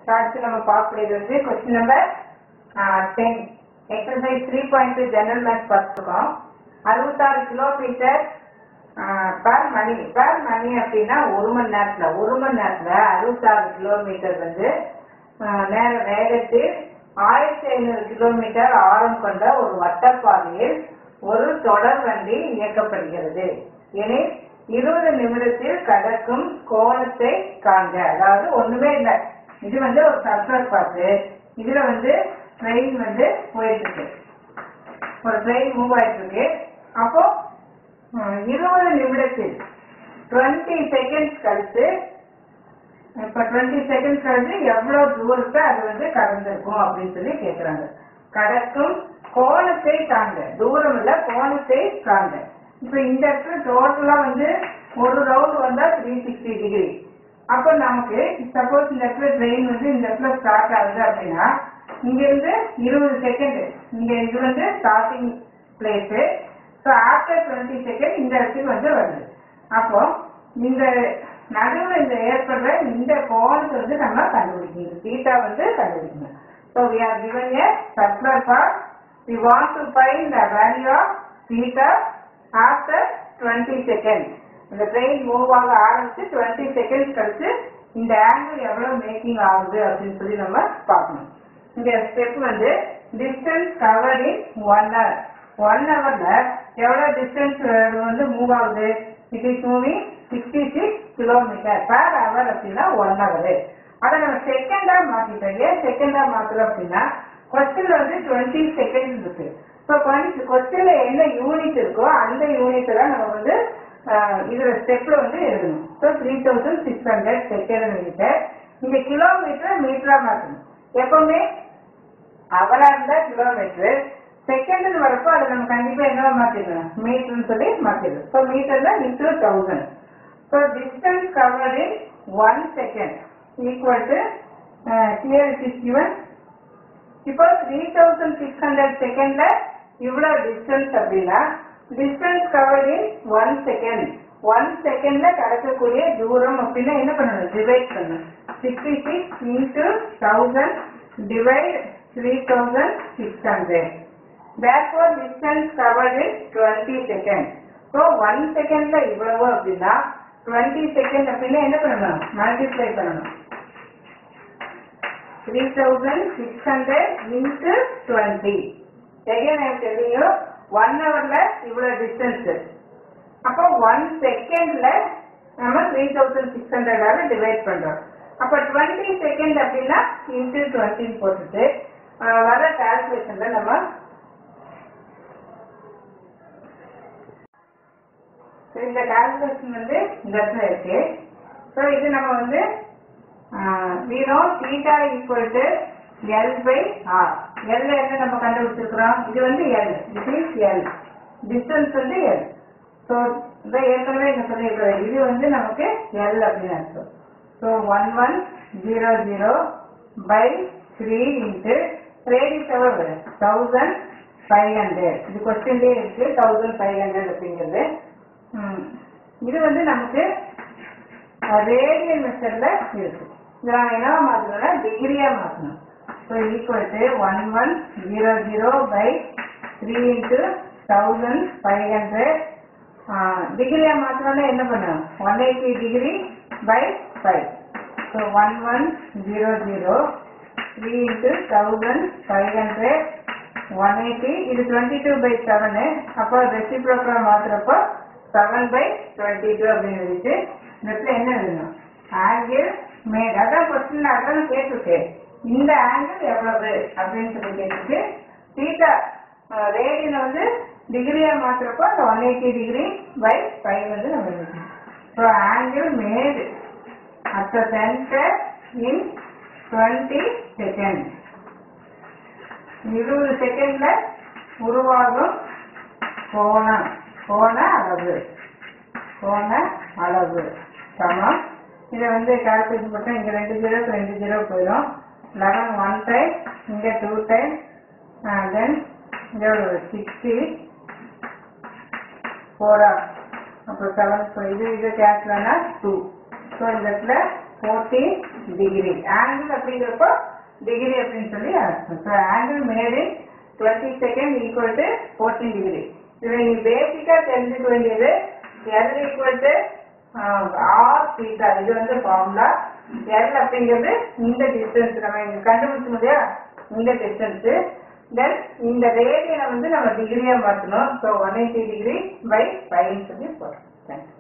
அடுத்து நம்ம பார்க்கக்கூடியது வந்து question number ten exercise three point two general maths பார்த்துருக்கோம் அறுபத்தாறு கிலோமீட்டர் பர் மணி பர் மணி அப்படின்னா ஒரு மணி நேரத்துல ஒரு மணி நேரத்துல அறுபத்தாறு கிலோமீட்டர் வந்து ஆஹ், நேர வேகத்தில் ஆயிரத்தி ஐநூறு கிலோமீட்டர் ஆழம் கொண்ட ஒரு வட்டப்பாதையில் ஒரு தொடர் வண்டி இயக்கப்படுகிறது எனில் இருபது நிமிடத்தில் கடக்கும் கோணத்தை காண்க அதாவது ஒண்ணுமே இல்லை இது வந்து ஒரு சர்க்கர் பாத்து இதுல வந்து ட்ரெயின் வந்து போயிட்டு இருக்கு ஒரு ட்ரெயின் மூவ் ஆயிட்டு இருக்கு அப்போ ஹம், இருபது நிமிடத்தில் டுவெண்ட்டி செகண்ட்ஸ் கழித்து இப்ப டுவெண்ட்டி செகண்ட்ஸ் கழிச்சு எவ்வளவு தூரத்தை அது வந்து கடந்திருக்கும் அப்படின்னு சொல்லி கேக்குறாங்க கடக்கும் கோணத்தை காண்க தூரம் இல்ல கோணத்தை காண்க இப்ப இந்த இடத்துல டோட்டலா வந்து ஒரு ரவுண்ட் வந்தா த்ரீ சிக்ஸ்டி டிகிரி அப்ப நமக்கு சப்போஸ் இந்த இடத்துல ட்ரெயின் வந்து இந்த இடத்துல ஸ்டார்ட் ஆகுது அப்படின்னா இங்க இருந்து இருபது செகண்ட் இங்க இது வந்து starting place so after twenty second இந்த இடத்துக்கு வந்து வருது அப்போ இந்த நடுவில் இந்த ஏற்படுற இந்த கோணத்தை வந்து நம்ம கண்டுபிடிக்கணும் தீட்டா வந்து கண்டுபிடிக்கணும் so we are given a circular part we want to find the value of theta after 20 seconds இந்த ட்ரெயின் மூவ் ஆக ஆரம்பிச்சு 20 செகண்ட்ஸ் கழிச்சு இந்த ஆங்கிள் எவ்வளவு மேக்கிங் ஆகுது அப்படின்னு சொல்லி நம்ம பார்க்கணும் இந்த ஸ்டெப் வந்து distance cover in one hour one ஹவர்ல எவ்வளவு டிஸ்டன்ஸ் வந்து மூவ் ஆகுது it is moving sixty six kilometre per hour அப்படின்னா ஒன் ஹவர் அதை நம்ம செகண்டா மாத்திட்டோம் ஏன் செகண்டா மாத்துறோம் அப்படின்னா கொஸ்டின்ல வந்து டுவெண்ட்டி செகண்ட் இருக்கு ஸோ கொஸ்டின்ல என்ன யூனிட் இருக்கோ அந்த யூனிட் தான் நம்ம வந்து ஆஹ், இதுல ஸ்டெப்ல வந்து எழுதணும் so three thousand six hundred second metre இங்க கிலோமீட்டர் மீட்டரா மாற்றணும் எப்பவுமே அவரா இருந்தா கிலோமீட்டர் செகண்ட் வரப்போ அதை நம்ம கண்டிப்பா என்னவா மாத்திடணும் மீட்டர்னு சொல்லி மாத்திடணும் ஸோ மீட்டர்ல into thousand so distance covered in one second equal to here it is given இப்போ த்ரீ தௌசண்ட் சிக்ஸ் ஹண்ட்ரட் செகண்ட்ல இவ்வளவு டிஸ்டன்ஸ் அப்படின்னா distance covered in one second one செகண்ட்ல கடக்கக்கூடிய தூரம் அப்படின்னா என்ன பண்ணணும் டிவைட் பண்ணணும் sixty six into thousand divide three thousand six hundred therefore distance covered is 20 seconds so 1 secondல இவ்வளவு அப்படின்னா 20 second அப்படின்னா என்ன பண்ணணும் மல்டிப்ளை பண்ணணும் 3600 into 20 again I am telling you 1 hourல இவ்வளவு distance அப்போ 1 secondல நம்ம 3600 ஆல டிவைட் பண்றோம் அப்ப 20 செகண்ட் அப்படின்னா இன்டு 20 போட்டுட்டு அஹ், வர கால்குலேஷன்ல நம்ம So, இந்த கால்குலேஷன் வந்து இந்த இடத்துல இருக்கு ஸோ இது நம்ம வந்து we know theta equal to L by R L என்ன நம்ம கண்டுபிடிச்சிருக்கிறோம் இது வந்து L this is L distance வந்து L ஸோ இதை ஏற்கனவே இங்க சொல்லியிருக்கிறோம் இது வந்து நமக்கு L அப்படின்னு அர்த்தம் so one one zero zero by three into radius எவ்வளோ வரும் தௌசண்ட் ஃபைவ் ஹண்ட்ரட் இது கொஸ்டின்லேயே இருக்கு தௌசண்ட் ஃபைவ் ஹண்ட்ரட் அப்படிங்கிறது ம். இது வந்து நமக்கு ரேடியல் மெத்தட்ல இருக்கு இதை நான் என்னவா மாற்றணும்னா டிகிரியா மாற்றணும் so equal to one one zero zero by three into thousand five hundred டிகிரியா மாற்றணும்னா என்ன பண்ணணும் one eighty degree by five so one one zero zero three into thousand five hundred one eighty இது டுவெண்ட்டி டூ பை செவனு அப்போ reciprocal மாத்துறப்போ seven by twenty two அப்படின்னு இருந்துச்சு இந்த இடத்துல என்ன எழுதணும் ஆங்கிள் மேட் அதான் கொஸ்டின் அதான் கேட்டிருக்கேன் இந்த ஆங்கிள் எவ்வளவு அப்படின்னு சொல்லி கேட்டிருக்கு தீட்டா ரேடியன் வந்து டிகிரியா மாத்துறப்போ அந்த one eighty degree by five வந்து நம்ம எழுதணும் so angle made at the centre in twenty second இருபது செகண்ட்ல உருவாகும் கோணம் கோண அளவு கோண அளவு சமம் இதை வந்து கால்குலேஷன் பண்ணா இங்க ரெண்டு ஜீரோ ரெண்டு ஜீரோ போயிடும் லெவன் ஒன் டைம் இங்க டூ டைம் தென் இங்க ஒரு சிக்ஸ்டி ஃபோரா அப்புறம் செவன் இது இது கேன்சல் ஆனால் டூ ஸோ இந்த இடத்துல ஃபோர்டீன் டிகிரி ஆங்கிள் அப்படிங்கிறப்போ டிகிரி அப்படின்னு சொல்லி அர்த்தம் so angle made twenty second equal to fourteen degree இதில் நீங்கள் பேசிக்காக தெரிஞ்சுக்க வேண்டியது L equal to r theta இது வந்து ஃபார்முலா எல் அப்படிங்கிறது இந்த டிஸ்டன்ஸ் நம்ம இங்க கண்டுபிடிச்சோம் இல்லையா இந்த டிஸ்டன்ஸ் தென் இந்த ரேடியனை வந்து நம்ம டிகிரியா மாற்றணும் so one eighty degree by ஃபைவ்னு சொல்லி போடுறோம் தேங்க்யூ